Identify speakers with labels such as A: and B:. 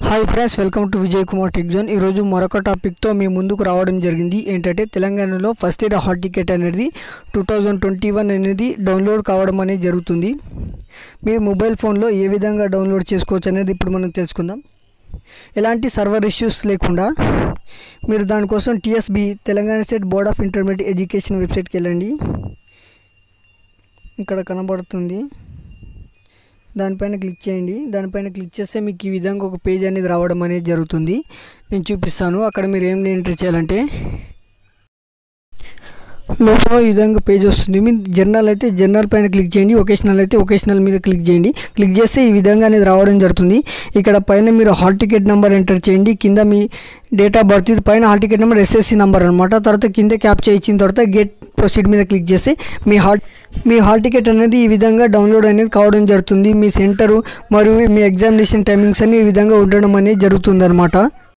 A: hi friends welcome to Vijay Kumar tech zone ఈరోజు మరొక టాపిక్తో మీ ముందుకు రావడం జరిగింది ఏంటంటే తెలంగాణలో ఫస్ట్ ఇయర్ హాల్ టికెట్ అనేది టూ థౌజండ్ ట్వంటీ వన్ అనేది డౌన్లోడ్ కావడం అనేది జరుగుతుంది మీరు మొబైల్ ఫోన్లో ఏ విధంగా డౌన్లోడ్ చేసుకోవచ్చు అనేది ఇప్పుడు మనం తెలుసుకుందాం ఎలాంటి సర్వర్ ఇష్యూస్ లేకుండా మీరు దానికోసం T S B Telangana state board of intermediate education వెబ్సైట్కి వెళ్ళండి ఇక్కడ కనబడుతుంది దానిపైన క్లిక్ చేయండి దానిపైన క్లిక్ చేస్తే మీకు ఈ విధంగా ఒక పేజ్ అనేది రావడం అనేది జరుగుతుంది నేను చూపిస్తాను అక్కడ మీరు ఏం ఎంటర్ చేయాలంటే లోపల ఈ విధంగా పేజ్ వస్తుంది మీ జర్నల్ అయితే జర్నల్ పైన క్లిక్ చేయండి ఒకేషనల్ అయితే ఒకేషనల్ మీద క్లిక్ చేయండి క్లిక్ చేస్తే ఈ విధంగా అనేది రావడం జరుగుతుంది ఇక్కడ పైన మీరు హాల్ టికెట్ నెంబర్ ఎంటర్ చేయండి కింద మీ డేట్ ఆఫ్ బర్త్ ఇది పైన hall ticket number SSC number అనమాట తర్వాత కింద క్యాప్చర్ ఇచ్చిన తర్వాత గెట్ ప్రొసీడ్ మీద క్లిక్ చేసి మీ హాల్ మీ హాల్ టికెట్ అనేది ఈ విధంగా డౌన్లోడ్ అనేది కావడం జరుగుతుంది మీ సెంటరు మరియు మీ ఎగ్జామినేషన్ టైమింగ్స్ అన్ని ఈ విధంగా ఉండడం అనేది జరుగుతుంది అనమాట